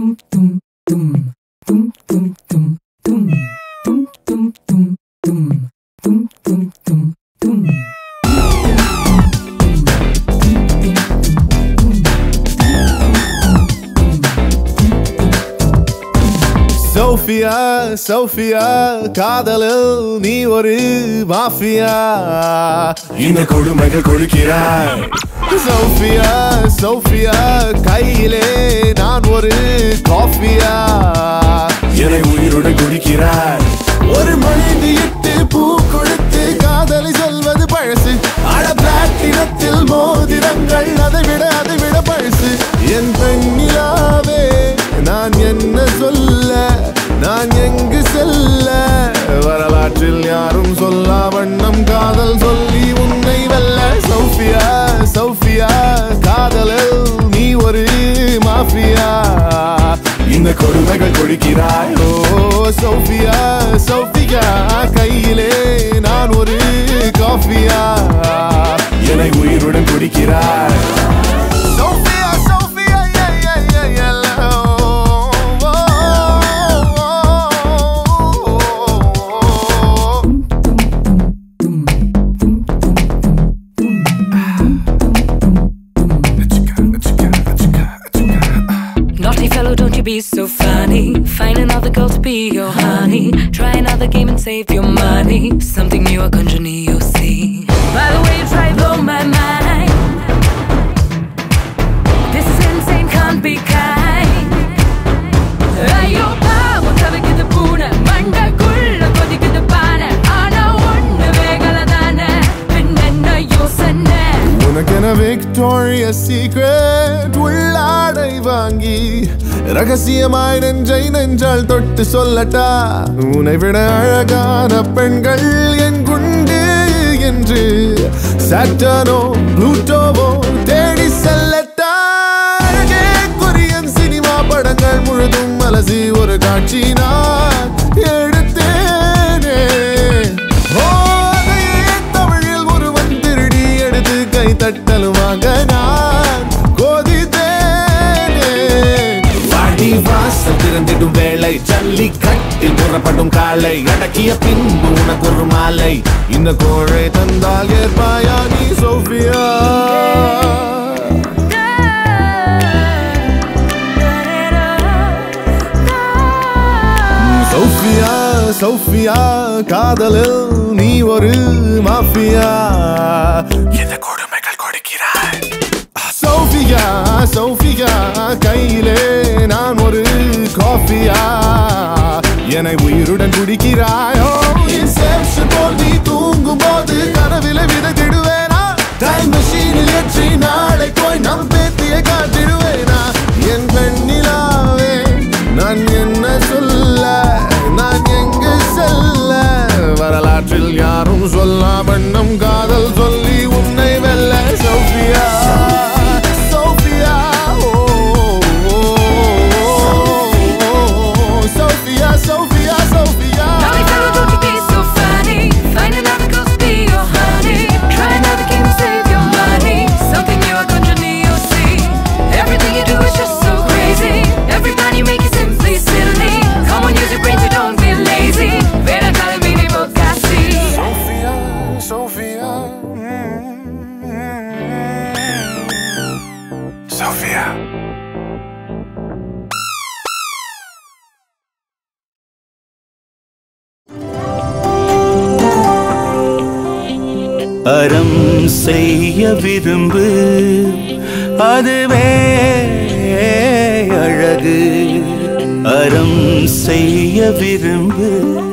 tum tum tum tum tum tum tum tum tum tum tum tum tum tum tum Sophia Sophia காதலில் நீ ஒரு mafia இந்த கொடுமைகள் கொடுக்கிறாய் Sofia Sofia கையிலே நான் ஒரு காஃபியா என்னை உயிருடன் குடிக்கிறாய் ஒரு மனித இட்டு பூ கொடுத்து காதலை சொல்வது பழசு அட பிளாட்டினத்தில் மோதிரங்கள் அதை விட அதை விட பழசு என் பெண்ணிலாவே நான் என்ன சொல்ல நான் எங்கு செல்ல வரலாற்றில் யாரும் சொல்லா வண்ணம் காதல் சொல்லி உன்னை வெல்ல சௌஃபியா சௌஃபியா காதலில் நீ ஒரு மாஃபியா இந்த கொடுமைகள் கொடுக்கிறாய் ஓ சௌஃபியா சௌஃபியா கையிலே நான் ஒரு காஃபியா என்னை உயிருடன் குடிக்கிறாய் Sophia, Sophia, yeah, yeah, yeah, yeah, oh, oh, oh, oh. Naughty fellow, don't you be so funny. Find another girl to be your honey. Try another game and save your money. Something new, a conjure you'll see. By the way, you try to blow my mind. This is insane, can't be kind. ஐயோ பாவம் தவிக்குது பூனை மண்டக்குள்ள கொதிக்குது பானை ஆனா ஒண்ணு வேகல தானே பின்ன யோசனை உனக்கென விக்டோரியா சீக்ரெட் உள்ளாடை வாங்கி ரகசியமாய் நெஞ்சை நெஞ்சால் தொட்டு சொல்லட்டா உன்னை விட அழகான பெண்கள் என் குண்டு என்று சாட்டனோ ப்ளூட்டோவோ தேடி செல்லட்டா அழகே கொரியன் சினிமா படங்கள் முழுதும் அலசி ஒரு காட்சி நான் எடுத்தேனே ஓ, அதையே தமிழில் ஒருவன் திருடி எடுத்து கை தட்டலுமாக நான் கோதித்தேனே வாடி வாசல் திறந்திடும் வேளை ஜல்லிக்கட்டில் புறப்படும் காலை அடக்கிய பின்பு உனக்கு ஒரு மாலை இந்த கோழை தந்தால் ஏற்பாயா நீ சோஃபியா சோஃபியா சோஃபியா காதலில் நீ ஒரு மாஃபியா எந்த கொடுமைகள் கொடுக்கிறாய் சோஃபியா சோஃபியா கையிலே நான் ஒரு காஃபியா என்னை உயிருடன் குடிக்கிறாயோ இன்செப்ஷன் போல் நீ தூங்கும் போது கனவில விதைத்திடுவேனா டைம் மெஷீனில் ஏற்றி நாளை போய் நம் பேத்தியை காட்டிடுவேனா என் பெண்ணிலாவே நான் என்ன சொல்ல நான் எங்கு செல்ல வரலாற்றில் யாரும் சொல்லா வண்ணம் காதல் சொல்லி உன்னை வெல்ல சோஃபியா சோஃபியா ஓ, ஓ, ஓ, Sophia Sophia Sophia Naughty fellow, don't you be so funny. Find another girl to be your honey. Try another game, save your money. Something new, a conjure you'll see. Everything you do is just so crazy. Every plan you make is simply silly. Come on, use your brains, you don't be lazy. Vera call me Bocassi. Sophia, Sophia. Sophia. அறம் செய்ய விரும்பு அதுவே அழகு அறம் செய்ய விரும்பு